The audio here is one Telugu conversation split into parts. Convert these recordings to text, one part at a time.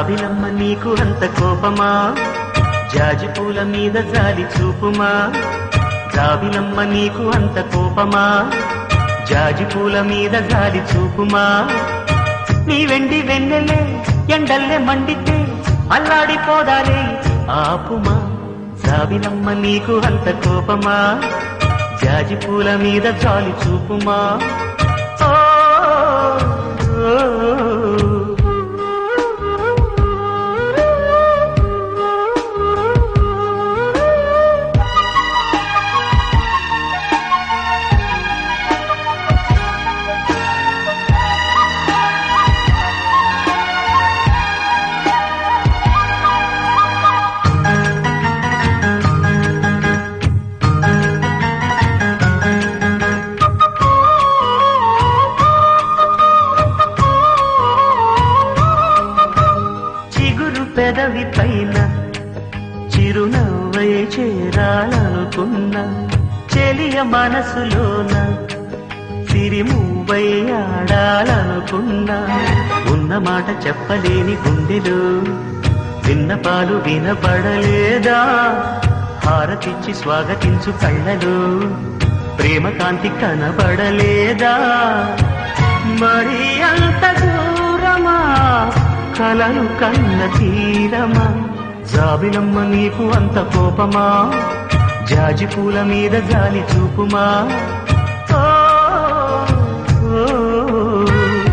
జాబిలమ్మ నీకు అంత కోపమా జాజి పూల మీద జాలి చూపుమా జాబిలమ్మ నీకు అంత కోపమా జాజి పూల మీద జాలి చూపుమా నీ వెండి వెన్నెలే ఎండల్లే మండితే అల్లాడిపోదాలే ఆపుమా జాబిలమ్మ నీకు అంత కోపమా జాజి పూల మీద జాలి చూపుమా ఓ, ఓ, ఓ. చిగురు పెదవి పైన చిరునవ్వై చేరాలనుకున్నా చెలియ మనసులోన సిరిమువ్వై ఆడాలనుకున్నా ఉన్న మాట చెప్పలేని గుండెలో విన్నపాలు వినపడలేదా హారతిచ్చి స్వాగతించు కళ్ళలో ప్రేమ కాంతి కనబడలేదా మరి అంత దూరమా కలలు కన్న తీరమా జాబిలమ్మ నీకు అంత కోపమా జాజి పూల మీద జాలి చూపుమా ఓ, ఓ, ఓ.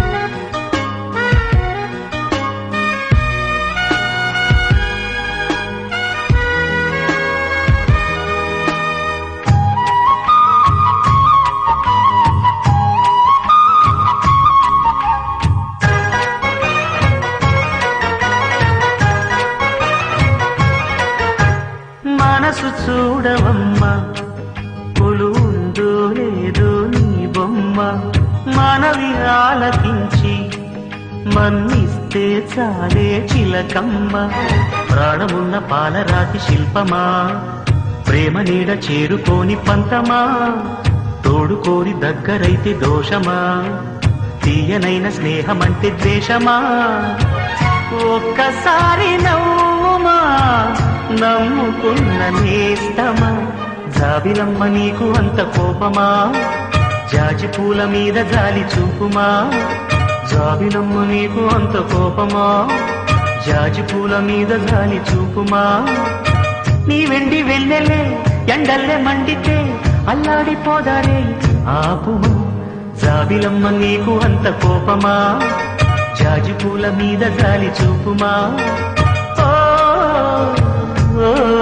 మనసు చూడవమ్మా కొలుందో లేదో నీ బొమ్మ మనవి ఆలకించి మన్నిస్తే చాలే చిలకమ్మ ప్రాణమున్న పాలరాతి శిల్పమా ప్రేమ నీడ చేరుకోని పంతమా తోడుకోరి దగ్గరైతే దోషమా తీయనైన స్నేహమంటే ద్వేషమా ఒక్కసారి నవ్వుమా నమ్ముకున్న నేస్తమా జాబిలమ్మ నీకు అంత కోపమా జాజి పూల మీద జాలి చూపుమా జాబిలమ్మ నీకు అంత కోపమా జాజి పూల మీద జాలి చూపుమా నీ వెండి వెన్నెలే ఎండల్లే మండితే అల్లాడిపోదారే ఆపుమా జాబిలమ్మ నీకు అంత కోపమా జాజి పూల మీద జాలి చూపుమా ఓ, ఓ